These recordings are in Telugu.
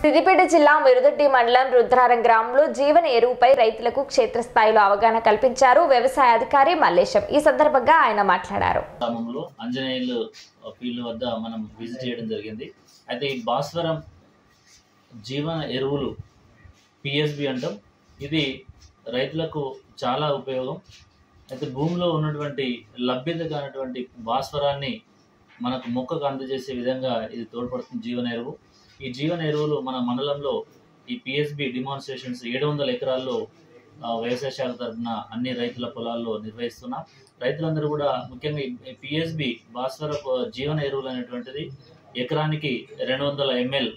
సిద్దిపేట జిల్లా మిరుదొడ్డి మండలం రుద్రారం గ్రామంలో జీవన ఎరువుపై రైతులకు క్షేత్రస్థాయిలో అవగాహన కల్పించారు వ్యవసాయ అధికారి మల్లేశం ఈ సందర్భంగా ఆయన మాట్లాడారు గ్రామంలో ఆంజనేయులు ఫీల్డ్ వద్ద మనం విజిట్ చేయడం జరిగింది అయితే ఈ భాస్వరం జీవన ఎరువులు పిఎస్బి అంటాం ఇది రైతులకు చాలా ఉపయోగం అయితే భూమిలో ఉన్నటువంటి లభ్యత కానటువంటి భాస్వరాన్ని మనకు మొక్కకు అందజేసే విధంగా ఇది తోడ్పడుతుంది జీవన ఎరువు ఈ జీవన ఎరువులు మన మండలంలో ఈ పిఎస్బి డిమాన్స్ట్రేషన్స్ ఏడు వందల ఎకరాల్లో ఆ, వ్యవసాయ శాఖ తరఫున అన్ని రైతుల పొలాల్లో నిర్వహిస్తున్నాం రైతులందరూ కూడా ముఖ్యంగా ఈ పిఎస్బి భాస్వర ప- జీవన ఎరువులు అనేటువంటిది ఎకరానికి రెండు వందల ఎంఎల్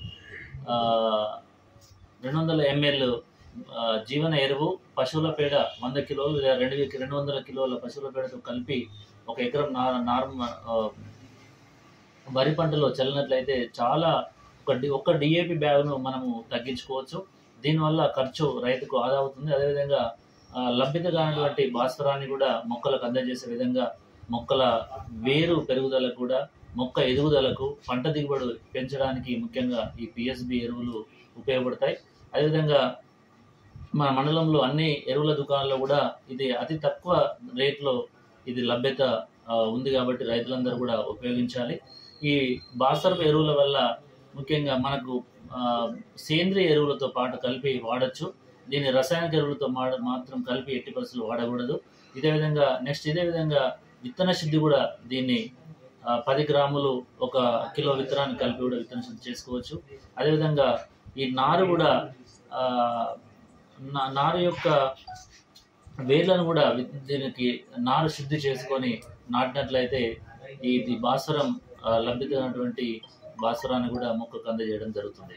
రెండు వందల ఎంఎల్ జీవన ఎరువు పశువుల పేడ వంద కిలోలు లేదా రెండు వి- రెండు వందల కిలోల పశువుల పేడతో కలిపి ఒక ఎకరం నార్ నార్మ ఆ, వరి పంటలో చల్లినట్లయితే చాలా ఒక డి ఒక డిఏపి బ్యాగ్ను మనము తగ్గించుకోవచ్చు దీనివల్ల ఖర్చు రైతుకు ఆదా అవుతుంది అదేవిధంగా ఆ, లభ్యత కానటువంటి భాస్వరాన్ని కూడా మొక్కలకు అందజేసే విధంగా మొక్కల వేరు పెరుగుదలకు కూడా మొక్క ఎదుగుదలకు పంట దిగుబడి పెంచడానికి ముఖ్యంగా ఈ పిఎస్బి ఎరువులు ఉపయోగపడతాయి అదేవిధంగా మన మండలంలో అన్ని ఎరువుల దుకాణాల్లో కూడా ఇది అతి తక్కువ రేట్లో ఇది లభ్యత ఆ, ఉంది కాబట్టి రైతులందరూ కూడా ఉపయోగించాలి ఈ బాసరపు ఎరువుల వల్ల ముఖ్యంగా మనకు ఆ, సేంద్రియ ఎరువులతో పాటు కలిపి వాడచ్చు దీన్ని రసాయనిక ఎరువులతో మా- మాత్రం కలిపి ఎట్టి పరిస్థితులు వాడకూడదు ఇదే విధంగా నెక్స్ట్ ఇదే విధంగా విత్తన శుద్ధి కూడా దీన్ని ఆ, పది గ్రాములు ఒక కిలో విత్తనాన్ని కలిపి కూడా విత్తన శుద్ధి చేసుకోవచ్చు అదేవిధంగా ఈ నారు కూడా ఆ, నా- నారు యొక్క వేర్లను కూడా వి- దీనికి నారు శుద్ధి చేసుకొని నాటినట్లయితే ఇది భాస్వరం ఆ, లభ్యత ఉన్నటువంటి భాస్వరాన్ని కూడా మొక్కకు అందజేయడం జరుగుతుంది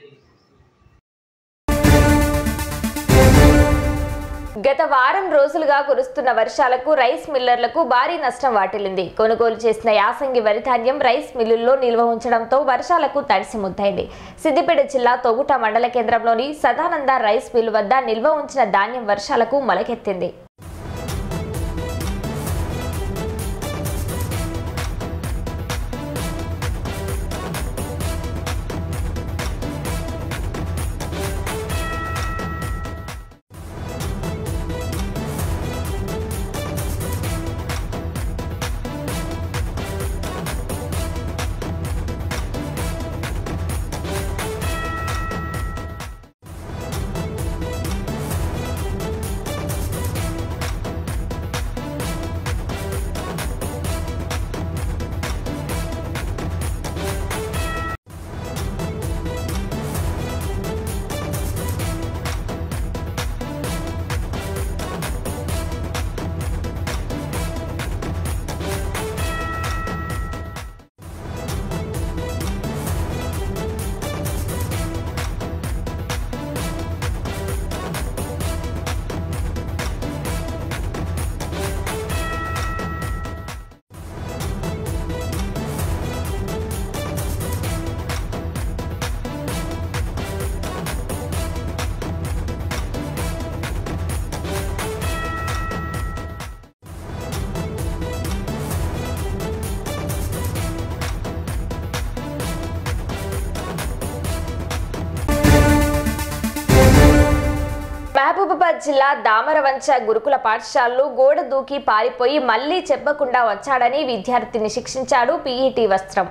గత వారం రోజులుగా కురుస్తున్న వర్షాలకు రైస్ మిల్లర్లకు భారీ నష్టం వాటిల్లింది కొనుగోలు చేసిన యాసంగి వరి ధాన్యం రైస్ మిల్లుల్లో నిల్వ ఉంచడంతో వర్షాలకు తడిసి ముద్దైంది సిద్దిపేట జిల్లా తొగుట మండల కేంద్రంలోని సదానంద రైస్ మిల్లు వద్ద నిల్వ ఉంచిన ధాన్యం వర్షాలకు మొలకెత్తింది మహబూబాబాద్ జిల్లా దామరవంచ గురుకుల పాఠశాలలో గోడ దూకి పారిపోయి మళ్లీ చెప్పకుండా వచ్చాడని విద్యార్థిని శిక్షించాడు పీఈటీ వస్త్రం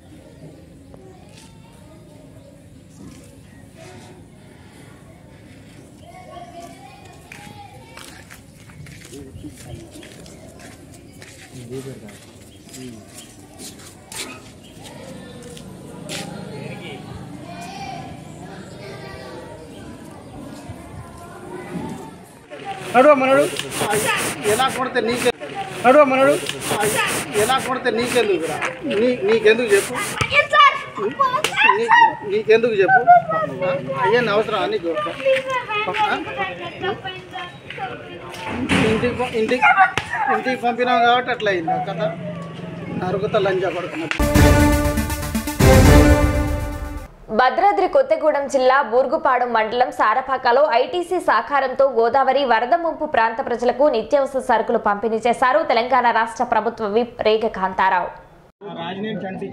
నడువ మనడు ఎలా కొడితే నీకే నడువ మనడు ఎలా కొడితే నీకెందుకు రా? నీ నీకెందుకు చెప్పు నీ- నీకెందుకు చెప్పు అయ్యని అవసరం నీకు ఆ? ఇంటికి పం- ఇంటికి ఇంటికి పంపినాం కాబట్టి అట్లా అయింది కథ నరుగుతా లంజా పడుకున్నట్టు భద్రాద్రి కొత్తగూడెం జిల్లా బూర్గుపాడు మండలం సారపాకలో ఐటీసీ సహకారంతో గోదావరి వరద ముంపు ప్రాంత ప్రజలకు నిత్యావసర సరుకులు పంపిణీ చేశారు తెలంగాణ రాష్ట్ర ప్రభుత్వ విప్ రేగ కాంతారావు రాజనేని చంటి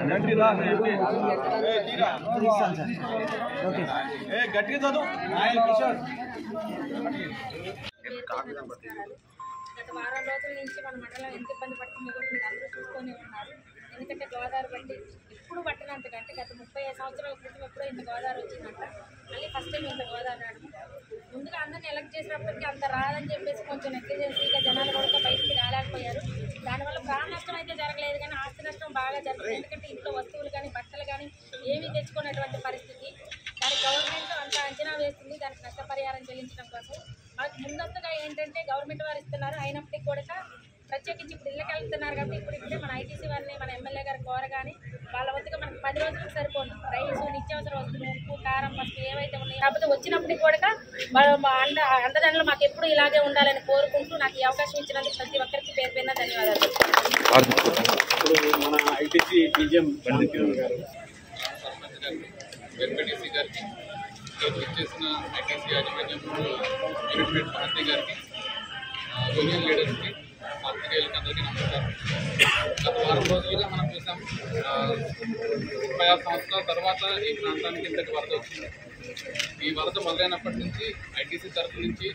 గట్టిగా చదువు ఆయన కిషోర్ గత వారం రోజుల నుంచి మన మండలం ఎంత ఇబ్బంది పడుతుందో కూడా మీరు అందరూ చూస్తూనే ఉన్నారు ఎందుకంటే గోదావరి బట్టి ఎప్పుడు పట్టినంతకంటే గత ముప్పై ఐదు సంవత్సరాల క్రితం ఎప్పుడో ఇంత గోదావరి వచ్చిందంట మళ్ళీ ఫస్ట్ టైం ఇంత గోదావరి రావడం ముందుగా అందరిని ఎలక్ట్ చేసినప్పటికీ అంత రాదని చెప్పేసి కొంచెం నెక్కి చేసి ఇక జనాలు కూడా బయటికి రాలేకపోయారు దానివల్ల ప్రాణ నష్టం అయితే జరగలేదు కానీ ఆస్తి నష్టం బాగా జరుగుతుంది ఎందుకంటే ఇంట్లో వస్తువులు కానీ బట్టలు కానీ ఏమీ తెచ్చుకున్నటువంటి పరిస్థితి దానికి గవర్నమెంట్ అంత అంచనా వేస్తుంది దానికి నష్టపరిహారం చెల్లించడం కోసం మాకు ముందస్తుగా ఏంటంటే గవర్నమెంట్ వారు ఇస్తున్నారు అయినప్పటికీ కూడా ప్రత్యేకించి ఇప్పుడు ఇళ్ళకి వెళ్తున్నారు కాబట్టి ఇప్పుడు ఇప్పుడే మన ఐటీసీ వారిని మన ఎమ్మెల్యే గారు కోరగానే వాళ్ళ వంతుగా మనకి పది రోజులకు సరిపోను రైస్ నిత్యావసర వస్తువులు ఉప్పు కారం పసుపు ఏవైతే ఉన్నాయో కాకపోతే వచ్చినప్పటికి కూడా మన మా అండ అండదండలు మాకు ఎప్పుడు ఇలాగే ఉండాలని కోరుకుంటూ నాకు ఈ అవకాశం ఇచ్చినందుకు ప్రతి ఒక్కరికి పేరు పేరున ధన్యవాదాలు ఇప్పుడు మన ఐటీసీ డిజిఎం బండి కిరణ్ గారు వెంకటేశ్వరి గారికి ఈరోజు వచ్చేసిన ఐటీసీ యాజమాన్యం యూనిట్ హెడ్ భారతి గారికి ఆ, యూనియన్ లీడర్స్కి పాత్రికేయులకి అందరికీ నమస్కారం గత వారం రోజులుగా మనం చూసాం ఆ, ముప్పై ఆరు సంవత్సరాల తర్వాత ఈ ప్రాంతానికి ఇంతటి వరద వచ్చింది ఈ వరద మొదలైనప్పటి నుంచి ఐటీసీ తరఫు నుంచి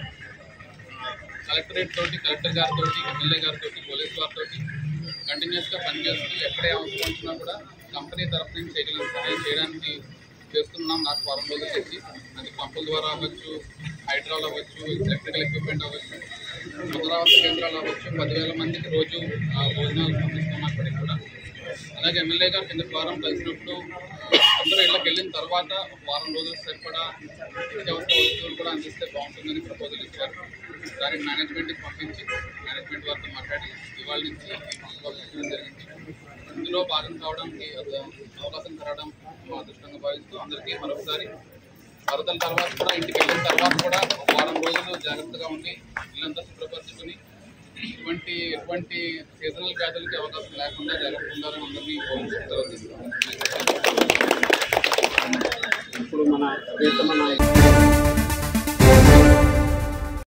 కలెక్టరేట్ తోటి కలెక్టర్ గారితో ఎమ్మెల్యే గారితో పోలీస్ వారితో కంటిన్యూస్గా పనిచేస్తూ ఎక్కడే అవసరం వచ్చినా కూడా కంపెనీ తరఫు నుంచి చేయగలిగిన సహాయం చేయడానికి చేస్తున్నాం నాకు వారం రోజుల నుంచి అది పంపుల ద్వారా అవ్వచ్చు హైడ్రాల్ అవ్వచ్చు ఎలక్ట్రికల్ ఎక్విప్మెంట్ అవ్వచ్చు పునరావాస కేంద్రాలు అవ్వచ్చు పదివేల మందికి రోజు ఆ, భోజనాలు పంపిస్తున్నప్పటికీ కూడా అలాగే ఎమ్మెల్యే గారు కింద వారం కలిసినప్పుడు ఆ, అందరూ ఇళ్ళకి వెళ్ళిన తర్వాత ఒక వారం రోజులు సరిపడా నిత్యావసర వస్తువులు కూడా అందిస్తే బాగుంటుందని ప్రపోజల్ ఇచ్చారు దానికి మేనేజ్మెంట్కి పంపించి మేనేజ్మెంట్ వారితో మాట్లాడి ఇవాళ నుంచి ఈ పంపు పంపించడం జరిగింది ఇందులో భాగం కావడానికి అది అవకాశం కలగడం మా అదృష్టంగా భావిస్తూ అందరికీ మరొకసారి వరదల తర్వాత కూడా ఇంటికి వెళ్ళిన తర్వాత కూడా ఒక వారం రోజులు జాగ్రత్తగా ఉండి ఇల్లంతా శుభ్రపరచుకుని ఇటువంటి ఎటువంటి సీజనల్ వ్యాధులకి అవకాశం లేకుండా జాగ్రత్తగా ఉండాలని అందరినీ కోరుకుంటూ ఇప్పుడు మన ప్రియతమ నాయకుడు